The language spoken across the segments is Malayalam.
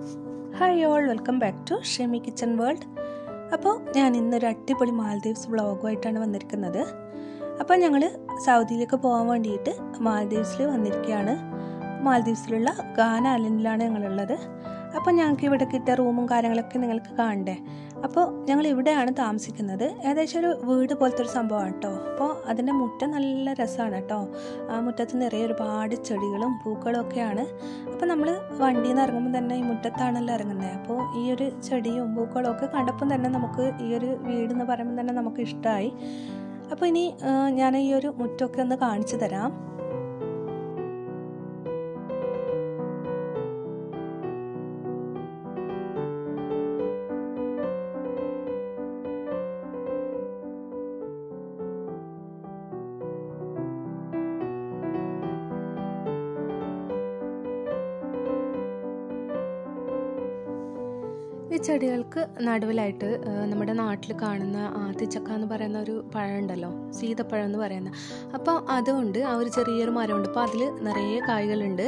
hi all welcome back to Shemi kitchen world അപ്പോൾ ഞാൻ ഇന്നൊരു അടിപൊളി മാൽദീവ്സ് വ്ളോഗുമായിട്ടാണ് വന്നിരിക്കുന്നത് അപ്പോൾ ഞങ്ങൾ സൗദിയിലേക്ക് പോകാൻ വേണ്ടിയിട്ട് മാൽദീവ്സിൽ വന്നിരിക്കുകയാണ് മാൽദീവ്സിലുള്ള ഗാന ഐലൻഡിലാണ് ഞങ്ങളുള്ളത് അപ്പോൾ ഞങ്ങൾക്ക് ഇവിടെ കിട്ടിയ റൂമും കാര്യങ്ങളൊക്കെ നിങ്ങൾക്ക് കാണണ്ടേ അപ്പോൾ ഞങ്ങൾ ഇവിടെയാണ് താമസിക്കുന്നത് ഏകദേശം ഒരു വീട് പോലത്തെ ഒരു സംഭവമാണ് കേട്ടോ അപ്പോൾ അതിൻ്റെ മുറ്റം നല്ല രസമാണ് കേട്ടോ ആ മുറ്റത്ത് നിറയെ ഒരുപാട് ചെടികളും പൂക്കളും ഒക്കെയാണ് അപ്പോൾ നമ്മൾ വണ്ടിയിൽ നിന്ന് ഇറങ്ങുമ്പോൾ തന്നെ ഈ മുറ്റത്താണല്ലോ ഇറങ്ങുന്നത് അപ്പോൾ ഈ ഒരു ചെടിയും പൂക്കളും ഒക്കെ കണ്ടപ്പം തന്നെ നമുക്ക് ഈ ഒരു വീട് എന്ന് പറയുമ്പോൾ തന്നെ നമുക്ക് ഇഷ്ടമായി അപ്പോൾ ഇനി ഞാൻ ഈ ഒരു മുറ്റമൊക്കെ ഒന്ന് കാണിച്ചു തരാം ഈ ചെടികൾക്ക് നടുവിലായിട്ട് നമ്മുടെ നാട്ടിൽ കാണുന്ന ആത്തിച്ചക്ക എന്ന് പറയുന്ന ഒരു പഴം ഉണ്ടല്ലോ സീതപ്പഴം എന്ന് പറയുന്ന അപ്പോൾ അതുകൊണ്ട് ആ ഒരു ചെറിയൊരു മരമുണ്ട് അപ്പോൾ അതിൽ നിറയെ കായ്കളുണ്ട്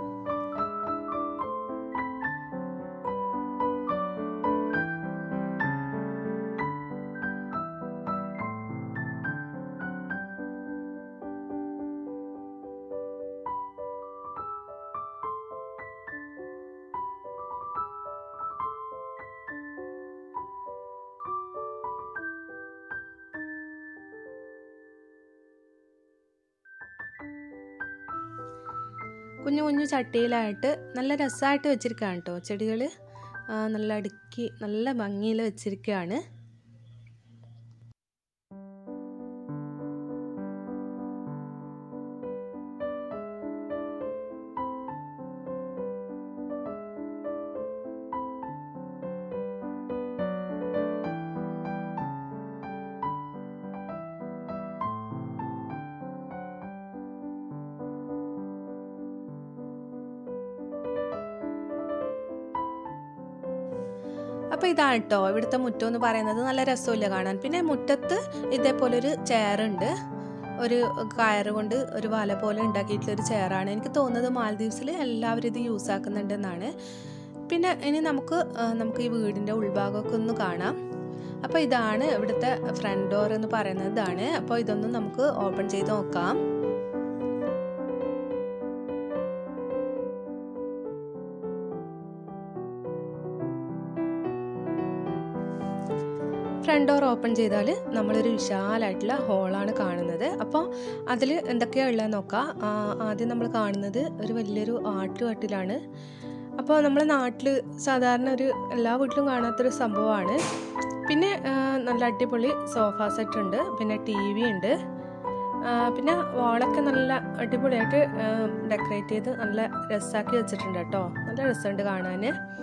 കുഞ്ഞു കുഞ്ഞു ചട്ടിയിലായിട്ട് നല്ല രസമായിട്ട് വെച്ചിരിക്കുകയാണ് കേട്ടോ ചെടികൾ നല്ല അടുക്കി നല്ല ഭംഗിയിൽ വെച്ചിരിക്കുകയാണ് അപ്പോൾ ഇതാണ് കേട്ടോ ഇവിടുത്തെ മുറ്റം എന്ന് പറയുന്നത് നല്ല രസമില്ല കാണാൻ പിന്നെ മുറ്റത്ത് ഇതേപോലെ ഒരു ചെയറുണ്ട് ഒരു കയറ് കൊണ്ട് ഒരു വല പോലെ ഉണ്ടാക്കിയിട്ടുള്ള ഒരു ചെയറാണ് എനിക്ക് തോന്നുന്നത് മാൽദീവ്സിൽ എല്ലാവരും ഇത് യൂസ് ആക്കുന്നുണ്ടെന്നാണ് പിന്നെ ഇനി നമുക്ക് നമുക്ക് ഈ വീടിൻ്റെ ഉൾഭാഗമൊക്കെ ഒന്ന് കാണാം അപ്പോൾ ഇതാണ് ഇവിടുത്തെ ഫ്രണ്ട് ഡോർ എന്ന് പറയുന്നത് ഇതാണ് അപ്പോൾ ഇതൊന്നും നമുക്ക് ഓപ്പൺ ചെയ്ത് നോക്കാം ഫ്രണ്ട് ഡോർ ഓപ്പൺ ചെയ്താൽ നമ്മളൊരു വിശാലമായിട്ടുള്ള ഹോളാണ് കാണുന്നത് അപ്പോൾ അതിൽ എന്തൊക്കെയാണ് ഉള്ളത് നോക്കാം ആദ്യം നമ്മൾ കാണുന്നത് ഒരു വലിയൊരു ആട്ടുകട്ടിലാണ് അപ്പോൾ നമ്മളെ നാട്ടിൽ സാധാരണ ഒരു എല്ലാ വീട്ടിലും കാണാത്തൊരു സംഭവമാണ് പിന്നെ നല്ല അടിപൊളി സോഫ സെറ്റ് ഉണ്ട് പിന്നെ ടി വി ഉണ്ട് പിന്നെ വാളൊക്കെ നല്ല അടിപൊളിയായിട്ട് ഡെക്കറേറ്റ് ചെയ്ത് നല്ല രസമാക്കി വെച്ചിട്ടുണ്ട് കേട്ടോ നല്ല രസമുണ്ട് കാണാൻ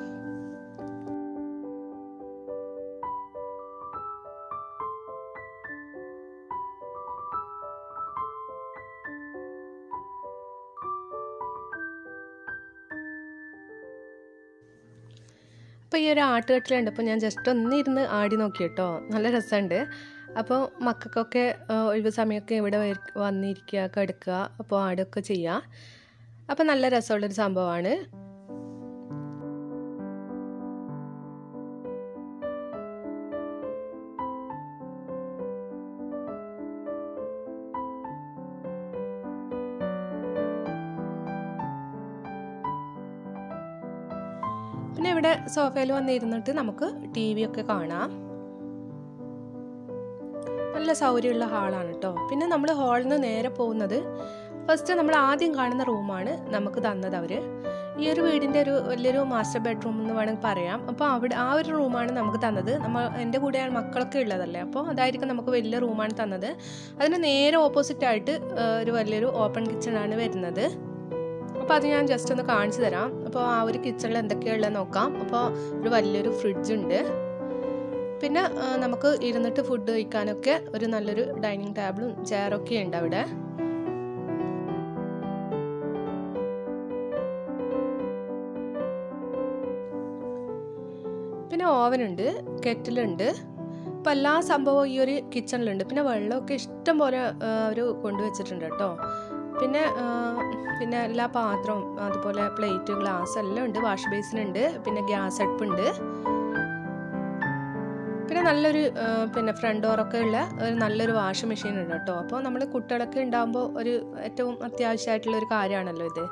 അപ്പോൾ ഈ ഒരു ആട്ടുകെട്ടിലുണ്ട് അപ്പോൾ ഞാൻ ജസ്റ്റ് ഒന്ന് ഇരുന്ന് ആടി നോക്കി കേട്ടോ നല്ല രസമുണ്ട് അപ്പോൾ മക്കൾക്കൊക്കെ ഒഴിവ് സമയമൊക്കെ ഇവിടെ വന്നിരിക്കുക കിടക്കുക അപ്പോൾ ആടുകയൊക്കെ ചെയ്യുക അപ്പോൾ നല്ല രസമുള്ളൊരു സംഭവമാണ് പിന്നെ ഇവിടെ സോഫയിൽ വന്നിരുന്നിട്ട് നമുക്ക് ടി വി ഒക്കെ കാണാം നല്ല സൗകര്യമുള്ള ഹാളാണ് കേട്ടോ പിന്നെ നമ്മൾ ഹാളിൽ നിന്ന് നേരെ പോകുന്നത് ഫസ്റ്റ് നമ്മൾ ആദ്യം കാണുന്ന റൂമാണ് നമുക്ക് തന്നത് അവർ ഈ ഒരു വീടിൻ്റെ ഒരു വലിയൊരു മാസ്റ്റർ ബെഡ്റൂം എന്ന് വേണമെങ്കിൽ പറയാം അപ്പോൾ അവിടെ ആ ഒരു റൂമാണ് നമുക്ക് തന്നത് നമ്മൾ എൻ്റെ കൂടെയാണ് മക്കളൊക്കെ ഉള്ളതല്ലേ അപ്പോൾ അതായിരിക്കും നമുക്ക് വലിയ റൂമാണ് തന്നത് അതിന് നേരെ ഓപ്പോസിറ്റ് ആയിട്ട് ഒരു വലിയൊരു ഓപ്പൺ കിച്ചണാണ് വരുന്നത് അപ്പോൾ അത് ഞാൻ ജസ്റ്റ് ഒന്ന് കാണിച്ചു തരാം അപ്പോൾ ആ ഒരു കിച്ചണിൽ എന്തൊക്കെയുള്ളത് നോക്കാം അപ്പോൾ ഒരു വലിയൊരു ഫ്രിഡ്ജ് ഉണ്ട് പിന്നെ നമുക്ക് ഇരുന്നിട്ട് ഫുഡ് കഴിക്കാനൊക്കെ ഒരു നല്ലൊരു ഡൈനിങ് ടേബിളും ചെയറൊക്കെ ഉണ്ട് അവിടെ പിന്നെ ഓവനുണ്ട് കെറ്റിലുണ്ട് അപ്പോൾ എല്ലാ സംഭവവും ഈ ഒരു കിച്ചണിലുണ്ട് പിന്നെ വെള്ളമൊക്കെ ഇഷ്ടം പോലെ അവർ കൊണ്ടുവച്ചിട്ടുണ്ട് കേട്ടോ പിന്നെ പിന്നെ എല്ലാ പാത്രവും അതുപോലെ പ്ലേറ്റ് ഗ്ലാസ് എല്ലാം ഉണ്ട് വാഷ് ബേസിൻ ഉണ്ട് പിന്നെ ഗ്യാസ് അടുപ്പുണ്ട് പിന്നെ നല്ലൊരു ആ, പിന്നെ ഫ്രണ്ട് ഡോറൊക്കെ ഉള്ള ഒരു നല്ലൊരു വാഷിംഗ് മെഷീൻ ഉണ്ട് കേട്ടോ അപ്പോൾ നമ്മൾ കുട്ടികളൊക്കെ ഉണ്ടാകുമ്പോൾ ഒരു ഏറ്റവും അത്യാവശ്യമായിട്ടുള്ള ഒരു കാര്യമാണല്ലോ ഇത്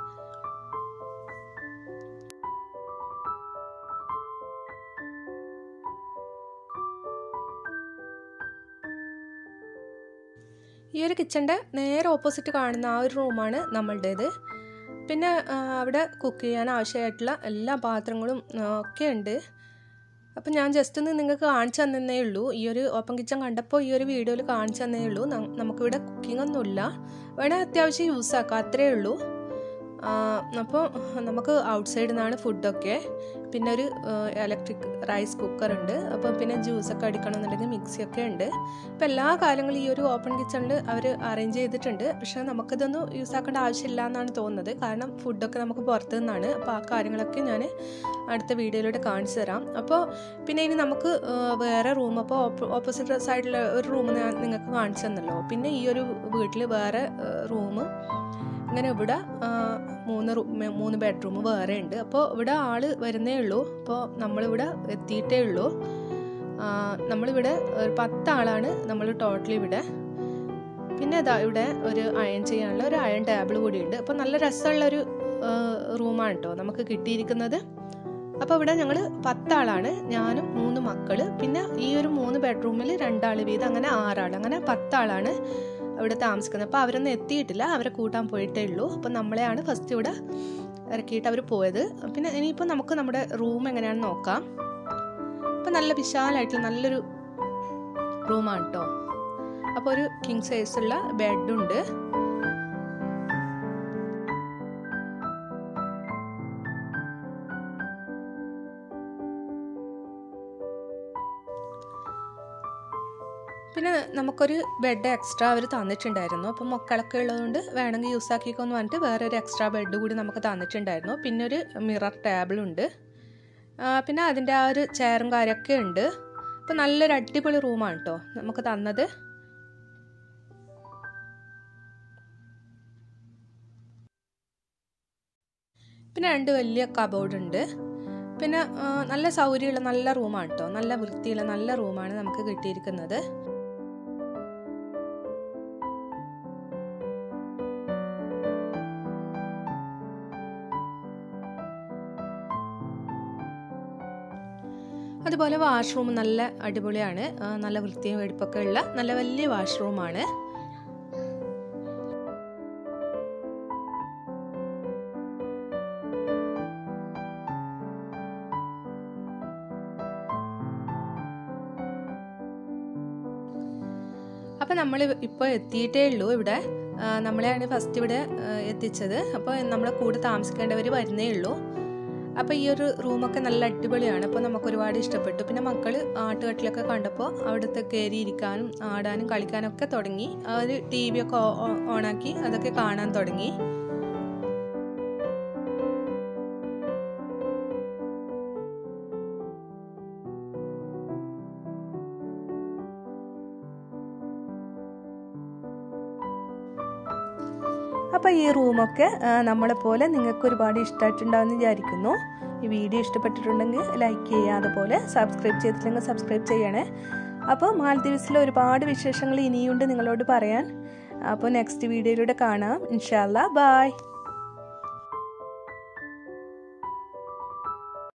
ഈ ഒരു കിച്ചൻ്റെ നേരെ ഓപ്പോസിറ്റ് കാണുന്ന ആ ഒരു റൂമാണ് നമ്മളുടേത് പിന്നെ ആ, അവിടെ കുക്ക് ചെയ്യാൻ ആവശ്യമായിട്ടുള്ള എല്ലാ പാത്രങ്ങളും ആ, ഒക്കെ ഉണ്ട് അപ്പം ഞാൻ ജസ്റ്റ് ഒന്ന് നിങ്ങൾക്ക് കാണിച്ചു തന്നേ ഉള്ളൂ ഈ ഒരു ഓപ്പൺ കിച്ചൺ കണ്ടപ്പോൾ ഈ ഒരു വീഡിയോയിൽ കാണിച്ചു തന്നേ ഉള്ളൂ ന- നമുക്കിവിടെ കുക്കിംഗ് ഒന്നുമില്ല വേണേൽ അത്യാവശ്യം യൂസ് ആക്കാം അത്രേ ഉള്ളൂ അപ്പോൾ നമുക്ക് ഔട്ട്സൈഡിൽ നിന്നാണ് ഫുഡൊക്കെ പിന്നെ ഒരു ഇലക്ട്രിക് റൈസ് കുക്കർ ഉണ്ട് അപ്പോൾ പിന്നെ ജ്യൂസൊക്കെ അടിക്കണമെന്നുണ്ടെങ്കിൽ മിക്സിയൊക്കെ ഉണ്ട് അപ്പോൾ എല്ലാ കാര്യങ്ങളും ഈ ഒരു ഓപ്പൺ കിച്ചണിൽ അവർ അറേഞ്ച് ചെയ്തിട്ടുണ്ട് പക്ഷേ നമുക്കിതൊന്നും യൂസ് ആക്കേണ്ട ആവശ്യമില്ല എന്നാണ് തോന്നുന്നത് കാരണം ഫുഡൊക്കെ നമുക്ക് പുറത്തു നിന്നാണ് അപ്പോൾ ആ കാര്യങ്ങളൊക്കെ ഞാൻ അടുത്ത വീഡിയോയിലൂടെ കാണിച്ചു തരാം അപ്പോൾ പിന്നെ ഇനി നമുക്ക് ആ, വേറെ റൂം അപ്പോൾ ഓപ്പോസിറ്റ് സൈഡിലെ ഒരു റൂം ഞാൻ നിങ്ങൾക്ക് കാണിച്ചു തന്നല്ലോ പിന്നെ ഈ ഒരു വീട്ടിൽ വേറെ റൂം ഇങ്ങനെ ഇവിടെ ആ, മൂന്ന് റൂ മൂന്ന് ബെഡ്റൂം വേറെ ഉണ്ട് അപ്പോൾ ഇവിടെ ആള് വരുന്നേ ഉള്ളൂ അപ്പോൾ നമ്മളിവിടെ എത്തിയിട്ടേ ഉള്ളൂ ആ, നമ്മളിവിടെ ഒരു പത്താളാണ് നമ്മൾ ടോട്ടലി ഇവിടെ പിന്നെ ഇതാ ഇവിടെ ഒരു അയൺ ചെയ്യാനുള്ള ഒരു അയൺ ടേബിൾ കൂടിയുണ്ട് അപ്പോൾ നല്ല രസമുള്ള ഒരു റൂമാണ് കേട്ടോ നമുക്ക് കിട്ടിയിരിക്കുന്നത് അപ്പോൾ ഇവിടെ ഞങ്ങൾ പത്താളാണ് ഞാനും മൂന്ന് മക്കള് പിന്നെ ഈ ഒരു മൂന്ന് ബെഡ്റൂമിൽ രണ്ടാൾ വീതം അങ്ങനെ ആറാൾ അങ്ങനെ പത്താളാണ് ഇവിടെ താമസിക്കുന്നത് അപ്പോൾ അവരൊന്നും എത്തിയിട്ടില്ല അവരെ കൂട്ടാൻ പോയിട്ടേ ഉള്ളൂ അപ്പോൾ നമ്മളെയാണ് ഫസ്റ്റ് ഇവിടെ ഇറക്കിയിട്ട് അവർ പോയത് പിന്നെ ഇനിയിപ്പോൾ നമുക്ക് നമ്മുടെ റൂം എങ്ങനെയാണെന്ന് നോക്കാം അപ്പോൾ നല്ല വിശാലമായിട്ടുള്ള നല്ലൊരു റൂമാണ് കേട്ടോ അപ്പോൾ ഒരു കിങ് സൈസുള്ള ബെഡുണ്ട് പിന്നെ നമുക്കൊരു ബെഡ് എക്സ്ട്രാ അവർ തന്നിട്ടുണ്ടായിരുന്നു അപ്പം മക്കളൊക്കെ ഉള്ളതുകൊണ്ട് വേണമെങ്കിൽ യൂസ് ആക്കിക്കോന്ന് പറഞ്ഞിട്ട് വേറെ ഒരു എക്സ്ട്രാ ബെഡ് കൂടി നമുക്ക് തന്നിട്ടുണ്ടായിരുന്നു പിന്നെ ഒരു മിറർ ടേബിളുണ്ട് പിന്നെ അതിൻ്റെ ആ ഒരു ചെയറും കാര്യമൊക്കെ ഉണ്ട് അപ്പം നല്ലൊരു അടിപൊളി റൂമാണ് കേട്ടോ നമുക്ക് തന്നത് പിന്നെ രണ്ട് വലിയ കബോർഡ് ഉണ്ട് പിന്നെ ആ, നല്ല സൗകര്യമുള്ള നല്ല റൂമാണ് കേട്ടോ നല്ല വൃത്തിയുള്ള നല്ല റൂമാണ് നമുക്ക് കിട്ടിയിരിക്കുന്നത് അതുപോലെ വാഷ്റൂം നല്ല അടിപൊളിയാണ് ആ, നല്ല വൃത്തിയും വെടിപ്പൊക്കെ ഉള്ള നല്ല വലിയ വാഷ്റൂമാണ് അപ്പം നമ്മൾ ഇപ്പോൾ എത്തിയിട്ടേ ഉള്ളൂ ഇവിടെ ആ, നമ്മളെയാണ് ഫസ്റ്റ് ഇവിടെ ആ, എത്തിച്ചത് അപ്പോൾ നമ്മളെ കൂടെ താമസിക്കേണ്ടവർ വരുന്നേ ഉള്ളൂ അപ്പോൾ ഈ ഒരു റൂമൊക്കെ നല്ല അടിപൊളിയാണ് അപ്പോൾ നമുക്ക് ഒരുപാട് ഇഷ്ടപ്പെട്ടു പിന്നെ മക്കൾ ആട്ടുകട്ടിലൊക്കെ കണ്ടപ്പോൾ അവിടുത്തെ കയറി ഇരിക്കാനും ആടാനും കളിക്കാനും ഒക്കെ തുടങ്ങി അവർ ടി വി ഒക്കെ ഓണാക്കി അതൊക്കെ കാണാൻ തുടങ്ങി അപ്പോൾ ഈ റൂമൊക്കെ ആ, നമ്മളെ പോലെ നിങ്ങൾക്ക് ഒരുപാട് ഇഷ്ടമായിട്ടുണ്ടാവുമെന്ന് വിചാരിക്കുന്നു ഈ വീഡിയോ ഇഷ്ടപ്പെട്ടിട്ടുണ്ടെങ്കിൽ ലൈക്ക് ചെയ്യുക അതുപോലെ സബ്സ്ക്രൈബ് ചെയ്തിട്ടില്ലെങ്കിൽ സബ്സ്ക്രൈബ് ചെയ്യണേ അപ്പോൾ മാൽദീവ്സിലെ ഒരുപാട് വിശേഷങ്ങൾ ഇനിയുണ്ട് നിങ്ങളോട് പറയാൻ അപ്പോൾ നെക്സ്റ്റ് വീഡിയോയിലൂടെ കാണാം ഇൻഷാല്ല ബായ്